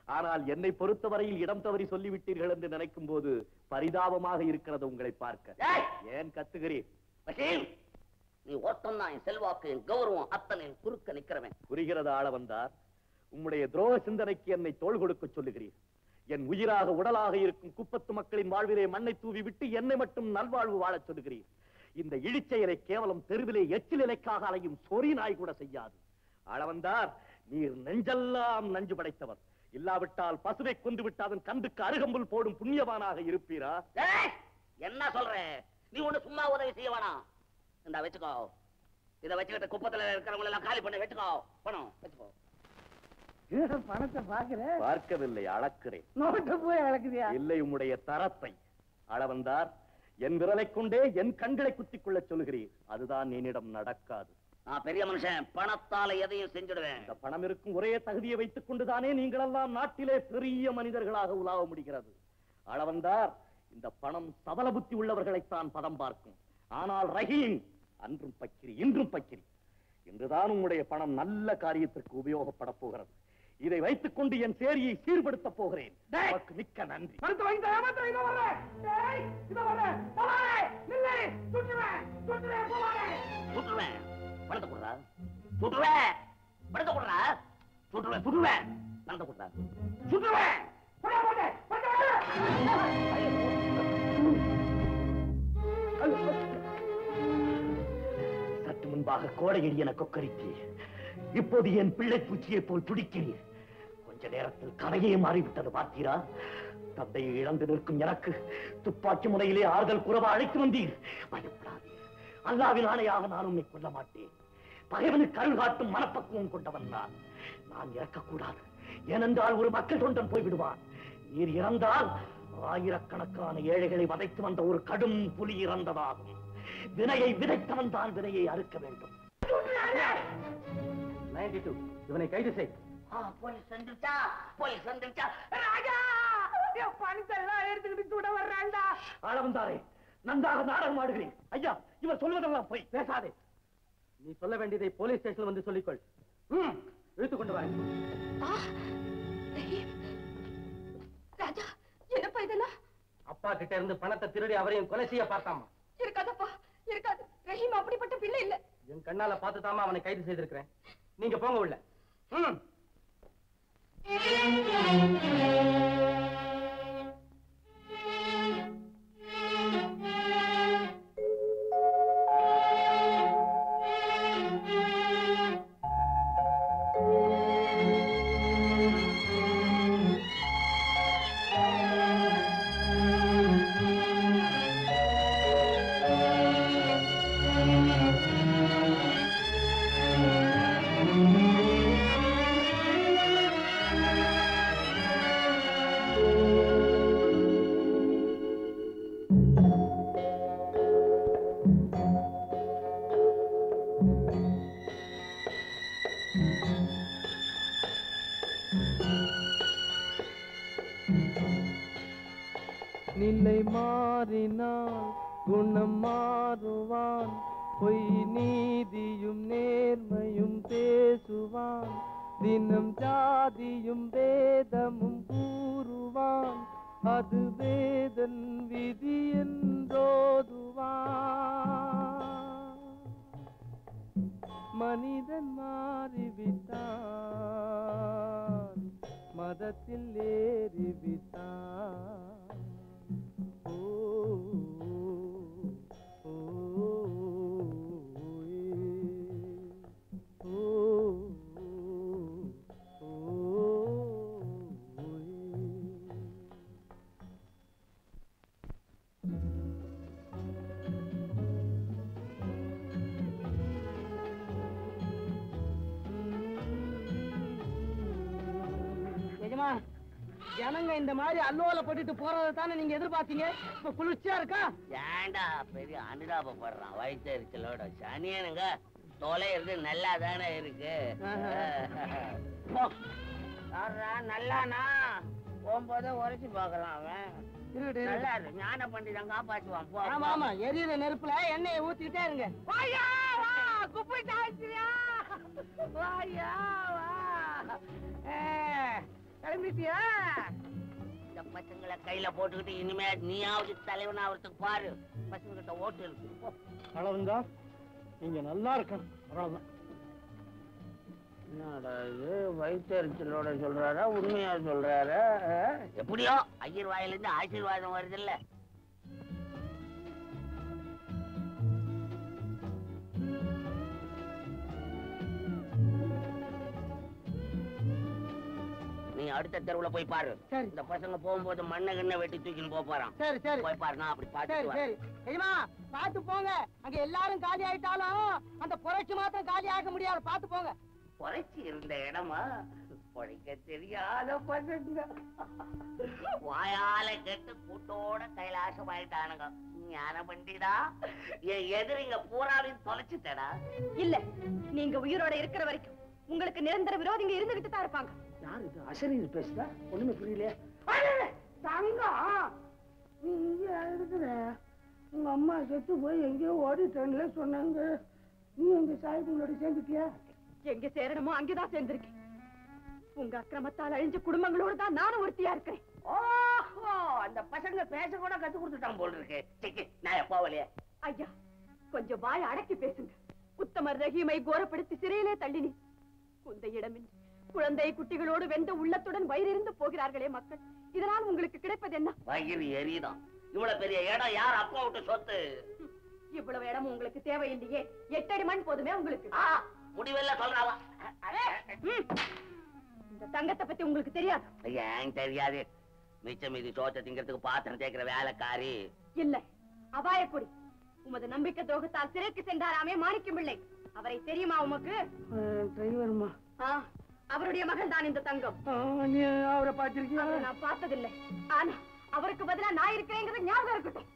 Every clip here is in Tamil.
ஆனால் என்னை பொறுத்தவரையில் இடம் தவறி சொல்லிவிட்டீர்கள் என்று நினைக்கும் போது பரிதாபமாக இருக்கிறது உங்களை பார்க்க ஏய்! ஏன் கத்துகிறீர் வக்கீல் நீ ஒருத்தன் தான் என் செல்வாக்கு என் கௌரவம் அத்தனை என் குறுக்க நிக்கிறவன் புரிகிறது ஆள வந்தார் உம்முடைய துரோக சிந்தனைக்கு என்னை தோள் கொடுக்க சொல்லுகிறீர் என் உயிராக உடலாக இருக்கும் குப்பத்து மக்களின் வாழ்விலே மண்ணை தூவி விட்டு என்னை மட்டும் நல்வாழ்வு வாழச் சொல்லுகிறீர் இந்த இழிச்செயலை கேவலம் தெருவிலே எச்சில் இலைக்காக அலையும் சொறி நாய் கூட செய்யாது ஆளவந்தார் நீர் நெஞ்செல்லாம் நஞ்சு படைத்தவர் இல்லாவிட்டால் பசுவை கொண்டு விட்டு அதன் கண்டுக்கு அருகம்புல் போடும் புண்ணியவானாக இருப்பீரா ஏய்! என்ன சொல்ற நீ ஒண்ணு சும்மா உதவி செய்ய வேணாம் இந்த வச்சுக்கோ இதை வச்சுக்கிட்டு குப்பத்துல இருக்கிறவங்க எல்லாம் காலி பண்ணி வச்சுக்கோ பணம் வச்சுக்கோ பணத்தை பாக்குறேன் பார்க்கவில்லை அளக்கிறேன் நோட்டு போய் அளக்குதியா இல்லை உம்முடைய தரத்தை அளவந்தார் என் விரலை கொண்டே என் கண்களை குத்திக் கொள்ளச் சொல்கிறீர் அதுதான் என்னிடம் நடக்காது நான் பெரிய மனுஷன் பணத்தால எதையும் செஞ்சுடுவேன் இந்த பணம் இருக்கும் ஒரே தகுதியை வைத்துக் கொண்டுதானே நீங்களெல்லாம் நாட்டிலே பெரிய மனிதர்களாக உலாவ முடிகிறது அளவந்தார் இந்த பணம் சபல புத்தி உள்ளவர்களைத்தான் பதம் பார்க்கும் ஆனால் ரஹீம் அன்றும் பக்கிரி இன்றும் பக்கிரி இன்றுதான் உம்முடைய பணம் நல்ல காரியத்திற்கு உபயோகப்பட போகிறது இதை வைத்துக் கொண்டு என் சேரியை சீர்படுத்த போகிறேன் உமக்கு மிக்க நன்றி மருத்துவ வாங்கி தரேன், மருத்துவ இதோ வர்றேன். டேய், இதோ வர்றேன். போவாரே, நில்லு, சுட்டுவேன், சுட்டுவேன், போவாரே. சுட்டுருவேன் பணத்தை கொடுறா சுட்டுருவேன் பணத்தை கொடுறா சுட்டுருவேன் சுட்டுருவேன் பணத்தை கொடுறா சுட்டுருவேன் போடா, போடு, போடு, சற்று முன்பாக கோடையில் என கொக்கரித்து இப்போது என் பிள்ளை பூச்சியை போல் துடிக்கிறீர் கொஞ்ச நேரத்தில் கதையே மாறிவிட்டது பார்த்தீரா தந்தையை இழந்து நிற்கும் எனக்கு துப்பாக்கி முனையிலே ஆறுதல் குறவா அழைத்து வந்தீர் பயப்படாதீர் அல்லாவின் ஆணையாக நான் உன்னை கொல்ல மாட்டேன் பகைவனுக்கு அருள் காட்டும் மனப்பக்குவம் கொண்டவன் நான் நான் இறக்கக்கூடாது ஏனென்றால் ஒரு மக்கள் தொண்டன் போய்விடுவான் நீர் இறந்தால் ஆயிரக்கணக்கான ஏழைகளை வதைத்து வந்த ஒரு கடும் புலி இறந்ததாகும் வினையை விதைத்தவன் தான் வினையை அறுக்க வேண்டும் இவனை கைது செய் ஆ, போலீஸ் வந்துருச்சா போலீஸ் வந்துருச்சா ராஜா என் பணத்தை எல்லாம் எடுத்துக்கிட்டு சுட வர்றான்டா ஆளவந்தாரே நன்றாக நாடகம் ஆடுகிறேன் ஐயா இவர் சொல்வதெல்லாம் போய் பேசாதே நீ சொல்ல வேண்டியதை போலீஸ் ஸ்டேஷன் வந்து சொல்லிக்கொள் ம், இழுத்துக் கொண்டு வா ஆ, ரஹீம். ராஜா என்னப்பா இதெல்லாம் அப்பா கிட்ட இருந்து பணத்தை திருடி அவரையும் கொலை செய்ய பார்த்தாமா இருக்காதப்பா இருக்காது ரஹீம் அப்படிப்பட்ட பிள்ளை இல்ல என் கண்ணால பார்த்துதாமா அவனை கைது செய்திருக்கிறேன் நீங்க போங்க உள்ள ம் நிலை மாறினால் குணம் மாறுவான் பொய் நீதியும் நேர்மையும் பேசுவான் தினம் ஜாதியும் வேதமும் கூறுவான் அது வேதன் விதி என்றோதுவான் மனிதன் மாறிவிட்டான் மதத்தில் ஏறிவிட்டான் ஓ ஓ, ஏ. ஓ, ஓ, ஏ. நிஜமா ஜனங்க இந்த மாதிரி அல்லோல போட்டுட்டு போறதை தானே நீங்க எதிர்பார்த்தீங்க இப்ப குளிர்ச்சியா இருக்கா ஏன்டா பெரிய அனுதாபப்படுறான் வயிற்றுச்சலோட சனியனுங்க தொலைறது நல்லா தானே இருக்கு போ. யார்ரா, நல்லானா போகும்போதே உரைச்சு பாக்குறான் அவன் இருக்கட்டும், நல்லா இருக்கட்டும். இருக்கு ஞான பண்டிதன் காப்பாற்றுவான் போ, ஆமா போ. ஆமா எரியுற நெருப்புல எண்ணெயை ஊத்திக்கிட்டே இருங்க வாயா வா குப்பிட்டு ஆயிடுச்சியா வாயா வா ஏ, கிளம்பிட்டியா இந்த பசங்களை கையில போட்டுக்கிட்டு இனிமே நீயாவது தலைவன் ஆகிறதுக்கு பாரு பசங்க கிட்ட ஓட்டு இருக்கு போ. அளவுந்தா நீங்க நல்லா இருக்கணும் அவ்வளவுதான் என்னடா இது வயிற்றுச்சலோட சொல்றாரா உண்மையா சொல்றாரா எப்படியோ ஐயர் வாயிலிருந்து ஆசீர்வாதம் வருது இல்ல நீ அடுத்த தெருவுல போய் பாரு சரி. இந்த பசங்க போகும்போது மண்ணை கிண்ண வெட்டி தூக்கின்னு போக போறான் சரி சரி போய் பாரு நான் அப்படி சரி பாத்துட்டு வரேன். சரி தெரியுமா பாத்து போங்க அங்க எல்லாரும் காலி ஆயிட்டாலும் அந்த புரட்சி மாத்திரம் காலி ஆக முடியாது பாத்து போங்க பொழைச்சி இருந்த இடமா பொழைக்க தெரியாத பசங்க வாயால கெட்டு கூட்டோட கைலாசம் ஆயிட்டானுங்க ஞான பண்டிதா என் எதிரிங்க பூராவையும் தொலைச்சுட்டடா இல்ல நீங்க உயிரோட இருக்கிற வரைக்கும் உங்களுக்கு நிரந்தர விரோதிங்க இருந்துகிட்டு தான் இருப்பாங்க யாரு இது அசரீர் பேசுதா ஒண்ணுமே புரியல தங்கம் நீ இங்க இருக்கிற உங்க அம்மா செத்து போய் எங்கேயோ ஓடிட்டேன்ல சொன்னாங்க நீ எங்க சாய்புங்களோட சேர்ந்துட்டியா எங்க சேரணுமோ அங்கேதான் சேர்ந்திருக்கேன் உங்க அக்கிரமத்தால் அழிஞ்ச குடும்பங்களோட தான் நானும் ஒருத்தியா இருக்கிறேன் ஓஹோ அந்த பசங்க பேச கூட கத்து கொடுத்துட்டான் போல் இருக்கு சிக்கி நான் எப்போ வழியே ஐயா கொஞ்சம் வாய் அடக்கி பேசுங்க உத்தமர் ரஹீமை கோரப்படுத்தி சிறையிலே தள்ளினி குந்தையிடமின்றி குழந்தை குட்டிகளோடு வெந்த உள்ளத்துடன் வயிறிருந்து போகிறார்களே மக்கள் இதனால் உங்களுக்கு கிடைப்பது என்ன வயிறு எரியுதான் இவ்வளவு பெரிய இடம் யார் அப்பா விட்டு சொத்து இவ்வளவு இடமும் உங்களுக்கு தேவையில்லையே எட்டடி மண் போதுமே உங்களுக்கு ஆ, முடிவெல்லாம் சொல்றாவா ம். இந்த தங்கத்தை பத்தி உங்களுக்கு தெரியாது ஏன் தெரியாது மிச்சம் மீதி சோத்தை திங்கிறதுக்கு பாத்திரம் தேய்க்கிற வேலைக்காரி இல்ல அபாயக்குடி உமது நம்பிக்கை துரோகத்தால் சிறைக்கு சென்றாராமே மாணிக்கம் பிள்ளை அவரை தெரியுமா உமக்கு டிரைவர்மா ஆ, அவருடைய மகன் தான் இந்த தங்கம் நீ அவரை பார்த்திருக்கியா அவரை நான் பார்த்ததில்லை ஆனா அவருக்கு பதிலா நான் இருக்கிறேங்கிறது ஞாபகம் இருக்கட்டும்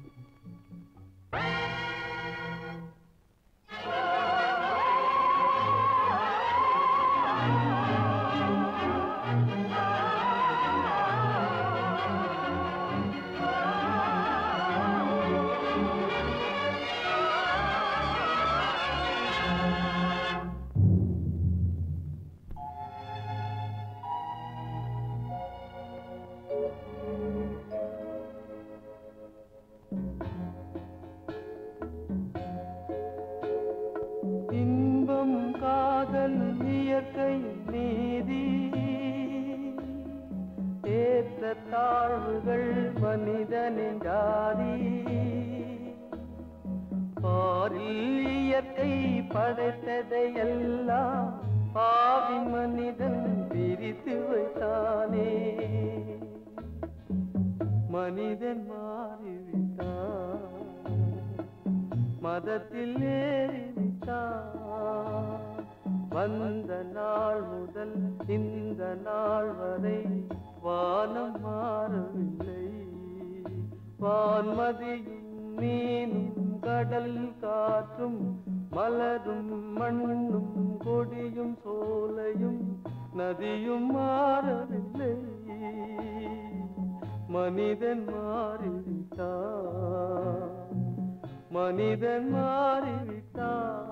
இன்பம் காதல் இயற்கை நீதி ஏற்ற தாழ்வுகள் மனிதனின் ஜாதி பாரில் இயற்கை படைத்ததை எல்லாம் பாவி மனிதன் பிரித்து வைத்தானே மனிதன் மாறிவிட்டான் மதத்தில் ஏறிவிட்டான் வந்த நாள் முதல் இந்த நாள் வரை வானம் மாறவில்லை வான்மதியும் மீனும் கடல் காற்றும் மலரும் மண்ணும் கொடியும் சோலையும் நதியும் மாறவில்லை மனிதன் மாறிவிட்டான் மனிதன் மாறிவிட்டான்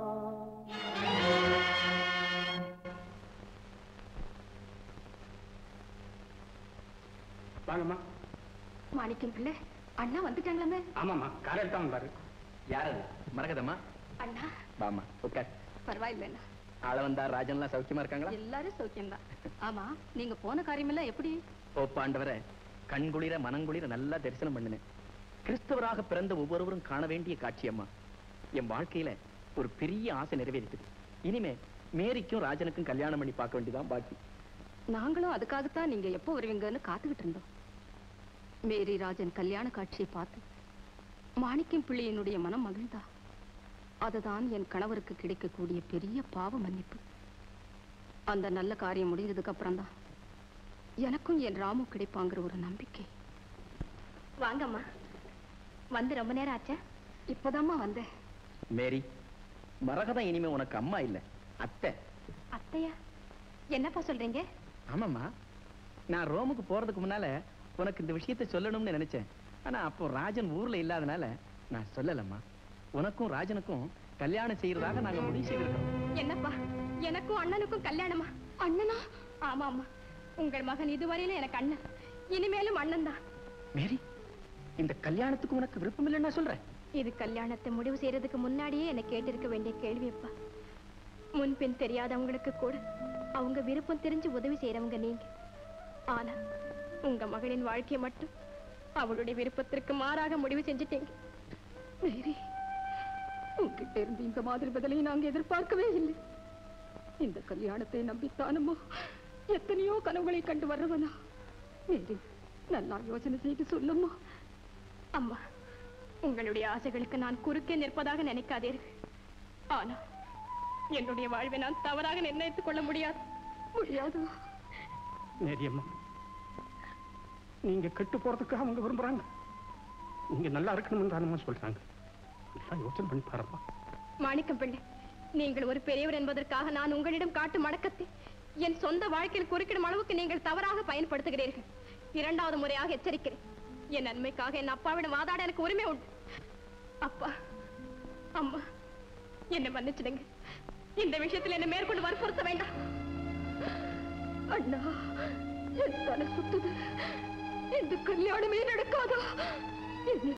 வாங்கம்மா மாணிக்கம் பிள்ளை அண்ணா வந்துட்டாங்களாமே ஆமாம்மா கார் எடுத்தான் பாரு யார் அது மரகதம்மா அண்ணா வாமா உட்கார் பரவாயில்ல அண்ணா ஆளவந்தா ராஜன்லாம் சௌக்கியமா இருக்காங்களா எல்லாரும் சௌக்கியம்தான் ஆமா நீங்க போன காரியமெல்லாம் எப்படி போப்பாண்டவரை கண்குளிர மனங்குளிர நல்லா தரிசனம் பண்ணினேன் கிறிஸ்தவராக பிறந்த ஒவ்வொருவரும் காண வேண்டிய காட்சி அம்மா என் வாழ்க்கையில ஒரு பெரிய ஆசை நிறைவேறிட்டது இனிமே மேரிக்கும் ராஜனுக்கும் கல்யாணம் பண்ணி பார்க்க வேண்டியதான் பாக்கி நாங்களும் அதுக்காகத்தான் நீங்க எப்போ வருவீங்கன்னு காத்துக்கிட்டு இருந்தோம் மேரி ராஜன் கல்யாண காட்சியை பார்த்து மாணிக்கம் பிள்ளையினுடைய மனம் மகிழ்ந்தா அதுதான் என் கணவருக்கு கிடைக்கக்கூடிய பெரிய பாவ மன்னிப்பு அந்த நல்ல காரியம் முடிஞ்சதுக்கு அப்புறம் தான் எனக்கும் என் ராமு கிடைப்பாங்கிற ஒரு நம்பிக்கை வாங்கம்மா வந்து ரொம்ப நேரம் ஆச்சா இப்பதாம்மா வந்தேன் மேரி மரகதம் இனிமே உனக்கு அம்மா இல்ல அத்தை அத்தையா என்னப்பா சொல்றீங்க ஆமாம்மா நான் ரோமுக்கு போறதுக்கு முன்னால உனக்கு இந்த விஷயத்தை சொல்லணும்னு நினைச்சேன் ஆனா அப்போ ராஜன் ஊர்ல இல்லாதனால நான் சொல்லலம்மா உனக்கும் ராஜனுக்கும் கல்யாணம் செய்யறதாக நாங்க முடிவு செய்திருக்கோம் என்னப்பா எனக்கும் அண்ணனுக்கும் கல்யாணமா அண்ணனா ஆமா ஆமா உங்கள் மகன் இதுவரையில எனக்கு அண்ணன் இனிமேலும் அண்ணன் தான் மேரி இந்த கல்யாணத்துக்கு உனக்கு விருப்பம் இல்லைன்னா சொல்றேன் இது கல்யாணத்தை முடிவு செய்யறதுக்கு முன்னாடியே என்னை கேட்டிருக்க வேண்டிய கேள்வி அப்பா முன்பின் தெரியாதவங்களுக்கு கூட அவங்க விருப்பம் தெரிஞ்சு உதவி செய்யறவங்க நீங்க ஆனா உங்க மகளின் வாழ்க்கையை மட்டும் அவளுடைய விருப்பத்திற்கு மாறாக முடிவு செஞ்சுட்டீங்க மேரி உங்ககிட்ட இருந்து இந்த மாதிரி பதிலை நாங்க எதிர்பார்க்கவே இல்லை இந்த கல்யாணத்தை நம்பித்தானமோ எத்தனையோ கனவுகளை கண்டு வர்றவனா மேரி நல்லா யோசனை செய்து சொல்லுமா அம்மா உங்களுடைய ஆசைகளுக்கு நான் குறுக்கே நிற்பதாக நினைக்காதீர்கள் ஆனா என்னுடைய வாழ்வை நான் தவறாக நிர்ணயித்துக் கொள்ள முடியாது முடியாது நேரியம்மா நீங்க கெட்டு போறதுக்கு அவங்க விரும்புறாங்க நீங்க நல்லா இருக்கணும்னு தானம்மா சொல்றாங்க நல்லா யோசனை பண்ணி பாருப்பா மாணிக்கம் பிள்ளை நீங்கள் ஒரு பெரியவர் என்பதற்காக நான் உங்களிடம் காட்டும் அடக்கத்தை என் சொந்த வாழ்க்கையில் குறுக்கிடும் அளவுக்கு நீங்கள் தவறாக பயன்படுத்துகிறீர்கள் இரண்டாவது முறையாக எச்சரிக்கிறேன் என் நன்மைக்காக என் அப்பாவிடம் வாதாட எனக்கு உரிமை உண்டு அப்பா அம்மா என்னை மன்னிச்சிடுங்க இந்த விஷயத்தில் என்னை மேற்கொண்டு வற்புறுத்த வேண்டாம் அண்ணா என் தலை சுத்துது இந்த கல்யாணமே நடக்காதா என்னை